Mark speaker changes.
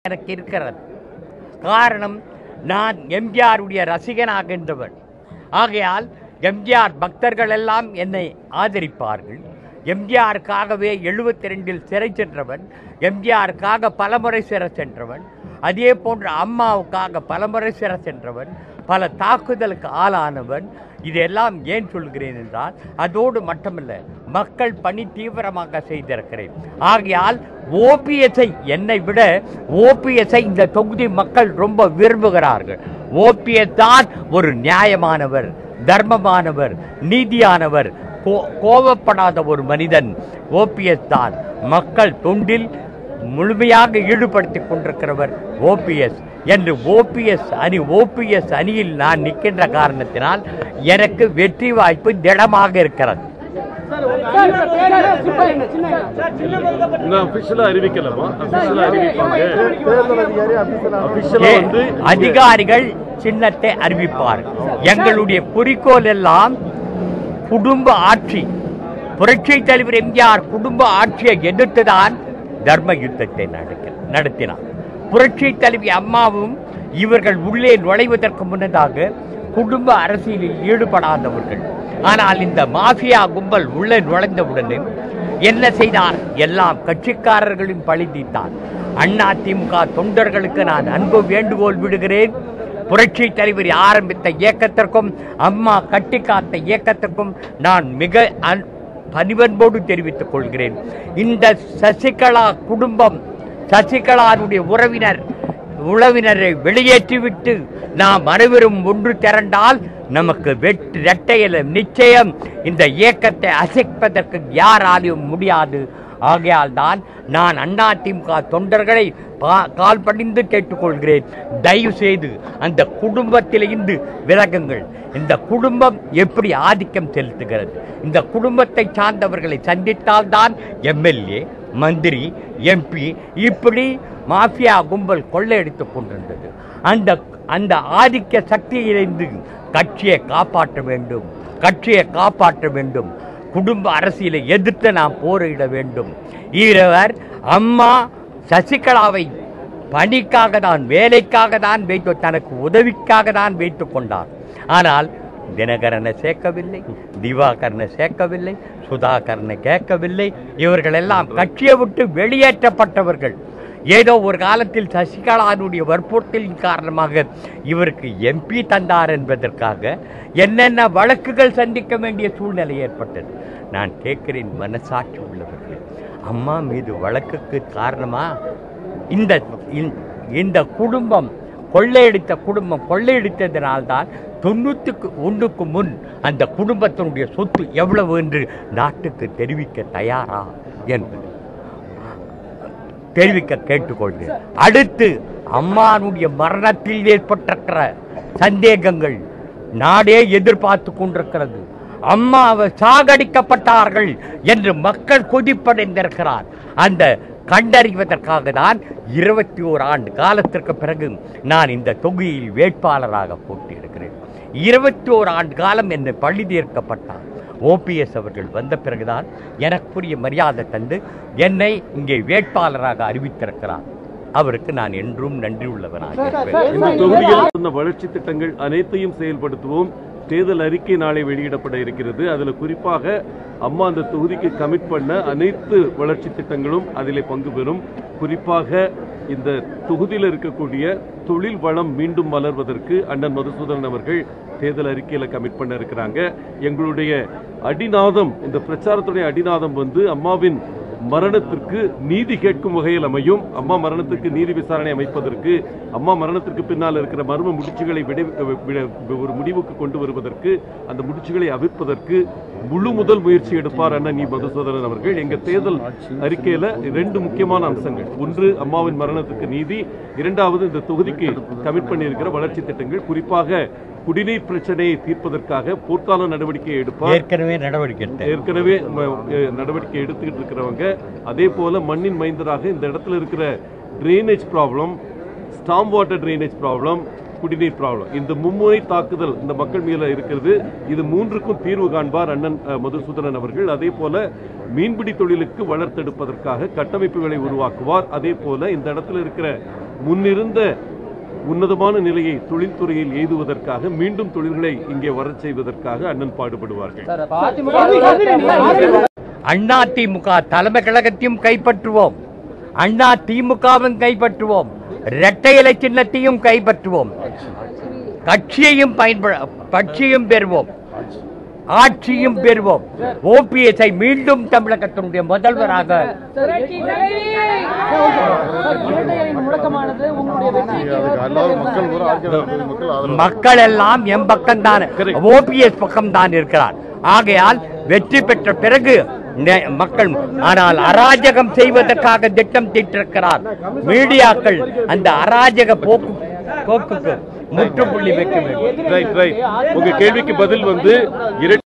Speaker 1: எனக்கு இருக்கிறது காரணம் நான் எம்ஜிஆருடைய ரசிகனாகின்றவன் ஆகையால் எம்ஜிஆர் பக்தர்கள் எல்லாம் என்னை ஆதரிப்பார்கள் எம்ஜிஆருக்காகவே எழுபத்தி ரெண்டில் சிறை சென்றவன் எம்ஜிஆருக்காக பலமுறை சிறை சென்றவன் அதே போன்று அம்மாவுக்காக பலமுறை சிறை சென்றவன் பல தாக்குதலுக்கு ஆளானவன் இதெல்லாம் ஏன் சொல்கிறேன் என்றால் அதோடு மட்டுமல்ல மக்கள் பணி தீவிரமாக செய்திருக்கிறேன் ஆகையால் ஓபிஎஸ்ஐ என்னை விட ஓபிஎஸ்ஐ இந்த தொகுதி மக்கள் ரொம்ப விரும்புகிறார்கள் ஓபிஎஸ் தான் ஒரு நியாயமானவர் தர்மமானவர் நீதியானவர் கோ- கோபப்படாத ஒரு மனிதன் ஓபிஎஸ் தான் மக்கள் தொண்டில் முழுமையாக ஈடுபடுத்திக் கொண்டிருக்கிறவர் ஓபிஎஸ் என்று ஓபிஎஸ் அணி ஓபிஎஸ் அணியில் நான் நிற்கின்ற காரணத்தினால் எனக்கு வெற்றி வாய்ப்பு திடமாக இருக்கிறது
Speaker 2: இன்னும் அபிஷியலா அறிவிக்கலாமா அபிஷியலா அறிவிப்பாங்க
Speaker 3: தேர்தல் அதிகாரி அபிஷியலா
Speaker 2: அபிஷியலா
Speaker 1: ஏ,
Speaker 2: வந்து
Speaker 1: அதிகாரிகள் சின்னத்தை அறிவிப்பார்கள் எங்களுடைய குறிக்கோள் எல்லாம் குடும்ப ஆட்சி புரட்சி தலைவர் எம்ஜிஆர் குடும்ப ஆட்சியை எதிர்த்துதான் தர்ம யுத்தத்தை நடக்க- நடத்தினார் புரட்சி தலைவி அம்மாவும் இவர்கள் உள்ளே நுழைவதற்கு முன்னதாக குடும்ப அரசியலில் ஈடுபடாதவர்கள் ஆனால் இந்த மாஃபியா கும்பல் உள்ளே நுழைந்தவுடனே என்ன செய்தார் எல்லாம் கட்சிக்காரர்களின் பழி தீர்த்தார் அண்ணா திமுக தொண்டர்களுக்கு நான் அன்பு வேண்டுகோள் விடுகிறேன் புரட்சி தலைவர் ஆரம்பித்த இயக்கத்திற்கும் அம்மா கட்டி காத்த இயக்கத்திற்கும் நான் மிக அன்- பணிவன்போடு தெரிவித்துக் கொள்கிறேன் இந்த சசிகலா குடும்பம் சசிகலாவுடைய உறவினர் உறவினரை வெளியேற்றிவிட்டு நாம் அனைவரும் ஒன்று திரண்டால் நமக்கு வெற்றி இரட்டையில நிச்சயம் இந்த இயக்கத்தை அசைப்பதற்கு யாராலையும் முடியாது ஆகையால் தான் நான் அதிமுக தொண்டர்களை பா- கால் படிந்து கேட்டுக்கொள்கிறேன் தயவு செய்து அந்த குடும்பத்திலிருந்து விலகுங்கள் இந்த குடும்பம் எப்படி ஆதிக்கம் செலுத்துகிறது இந்த குடும்பத்தை சார்ந்தவர்களை சந்தித்தால்தான் எம்எல்ஏ மந்திரி எம்பி இப்படி மாஃபியா கும்பல் கொள்ளையடித்துக் கொண்டிருந்தது அந்த அந்த ஆதிக்க சக்தியிலிருந்து கட்சியை காப்பாற்ற வேண்டும் கட்சியை காப்பாற்ற வேண்டும் குடும்ப அரசியலை எதிர்த்து நாம் போரிட வேண்டும் இவர் அம்மா சசிகலாவை பணிக்காக தான் வேலைக்காக தான் வைத்து தனக்கு உதவிக்காக தான் வைத்துக் கொண்டார் ஆனால் தினகரனை சேர்க்கவில்லை திவாகரனை சேர்க்கவில்லை சுதாகரனை கேட்கவில்லை இவர்கள் எல்லாம் கட்சியை விட்டு வெளியேற்றப்பட்டவர்கள் ஏதோ ஒரு காலத்தில் சசிகலாவுடைய வற்புறுத்தலின் காரணமாக இவருக்கு எம்பி தந்தார் என்பதற்காக என்னென்ன வழக்குகள் சந்திக்க வேண்டிய சூழ்நிலை ஏற்பட்டது நான் கேட்கிறேன் மனசாட்சி உள்ளவர்கள் அம்மா மீது வழக்குக்கு காரணமா இந்த இந்த- இந்த குடும்பம் கொள்ளையடித்த குடும்பம் கொள்ளையடித்ததினால்தான் தொண்ணூற்றுக்கு ஒன்றுக்கு முன் அந்த குடும்பத்தினுடைய சொத்து எவ்வளவு என்று நாட்டுக்கு தெரிவிக்க தயாரா என்பது தெரிவிக்க கேட்டுக்கொள்கிறேன் அடுத்து அம்மானுடைய மரணத்தில் ஏற்பட்டிருக்கிற சந்தேகங்கள் நாடே எதிர்பார்த்து கொண்டிருக்கிறது அம்மா அவர் சாகடிக்கப்பட்டார்கள் என்று மக்கள் கொதிப்படைந்திருக்கிறார் அந்த கண்டறிவதற்காக தான் இருபத்தி ஓர் ஆண்டு காலத்திற்கு பிறகு நான் இந்த தொகுதியில் வேட்பாளராக போட்டியிடுகிறேன் இருபத்தி ஓர் ஆண்டு காலம் என்னை பள்ளி தீர்க்கப்பட்டார் ஓபிஎஸ் அவர்கள் வந்த பிறகுதான் எனக்குரிய மரியாதை தந்து என்னை இங்கே வேட்பாளராக அறிவித்திருக்கிறார் அவருக்கு நான் என்றும் நன்றி உள்ளவனாக இருப்பேன்
Speaker 2: இந்த தொகுதியில் சொன்ன வளர்ச்சி திட்டங்கள் அனைத்தையும் செயல்படுத்துவோம் தேர்தல் அறிக்கை நாளை வெளியிடப்பட இருக்கிறது அதுல குறிப்பாக அம்மா அந்த தொகுதிக்கு கமிட் பண்ண அனைத்து வளர்ச்சி திட்டங்களும் அதிலே பங்கு பெறும் குறிப்பாக இந்த தொகுதியில் இருக்கக்கூடிய தொழில் வளம் மீண்டும் வளர்வதற்கு அண்ணன் மதுசூதனன் அவர்கள் தேர்தல் அறிக்கையில கமிட் பண்ண இருக்கிறாங்க எங்களுடைய அடிநாதம் இந்த பிரச்சாரத்துடைய அடிநாதம் வந்து அம்மாவின் மரணத்திற்கு நீதி கேட்கும் வகையில் அமையும் அம்மா மரணத்திற்கு நீதி விசாரணை அமைப்பதற்கு அம்மா மரணத்திற்கு பின்னால் இருக்கிற மர்ம முடிச்சுகளை விடை விட- ஒரு முடிவுக்கு கொண்டு வருவதற்கு அந்த முடிச்சுகளை அவிர்ப்பதற்கு முழு முதல் முயற்சி எடுப்பார் அண்ணன் நீ மதுசூதனன் அவர்கள் எங்க தேர்தல் அறிக்கையில ரெண்டு முக்கியமான அம்சங்கள் ஒன்று அம்மாவின் மரணத்துக்கு நீதி இரண்டாவது இந்த தொகுதிக்கு கமிட் பண்ணியிருக்கிற வளர்ச்சி திட்டங்கள் குறிப்பாக குடிநீர் பிரச்சனையை தீர்ப்பதற்காக போர்க்கால நடவடிக்கையை எடுப்பார்
Speaker 1: ஏற்கனவே நடவடிக்கை எடுத்தேன்.
Speaker 2: ஏற்கனவே ம- எ- நடவடிக்கை எடுத்துக்கிட்டு இருக்கிறவங்க அதே போல மண்ணின் மைந்தராக இந்த இடத்துல இருக்கிற drainage problem storm water drainage problem குடிநீர் ப்ராப்ளம் இந்த மும்முனை தாக்குதல் இந்த மக்கள் மீது இருக்கிறது இது மூன்றுக்கும் தீர்வு காண்பார் அண்ணன் அஹ், மதுசூதனன் அவர்கள் அதே போல மீன்பிடி தொழிலுக்கு வளர்த்தெடுப்பதற்காக கட்டமைப்புகளை உருவாக்குவார் அதே போல இந்த இடத்துல இருக்கிற முன்னிருந்த உன்னதமான நிலையை தொழில்துறையில் எய்துவதற்காக மீண்டும் தொழில்களை இங்கே வரச் செய்வதற்காக அண்ணன் பாடுபடுவார்கள்
Speaker 1: அண்ணா திமுக தலைமை கழகத்தையும் கைப்பற்றுவோம் அண்ணா திமுகவும் கைப்பற்றுவோம் இரட்டை இலை சின்னத்தையும் கைப்பற்றுவோம் கட்சியையும் பயன்பட கட்சியும் பெறுவோம் ஆட்சியும் பெறுவோம் ஓபிஎஸ்ஐ மீண்டும் தமிழகத்தினுடைய முதல்வராக
Speaker 4: முழக்கமானது உங்களுடைய வெற்றிக்கு
Speaker 3: எல்லாரும் மக்கள் பூரா ஆர்கே மக்கள் ஆதரவு
Speaker 1: மக்கள் எல்லாம் எம் பக்கம் தான் ஓபிஎஸ் பக்கம் தான் இருக்கிறார் ஆகையால் வெற்றி பெற்ற பிறகு நெ- மக்கள் ஆனால் அராஜகம் செய்வதற்காக திட்டம் தீட்டிருக்கிறார் மீடியாக்கள் அந்த அராஜக போக்கு போக்குக்கு முற்றுப்புள்ளி வைக்க வேண்டும்
Speaker 2: ரைட் ரைட் உங்க கேள்விக்கு பதில் வந்து இரட்டை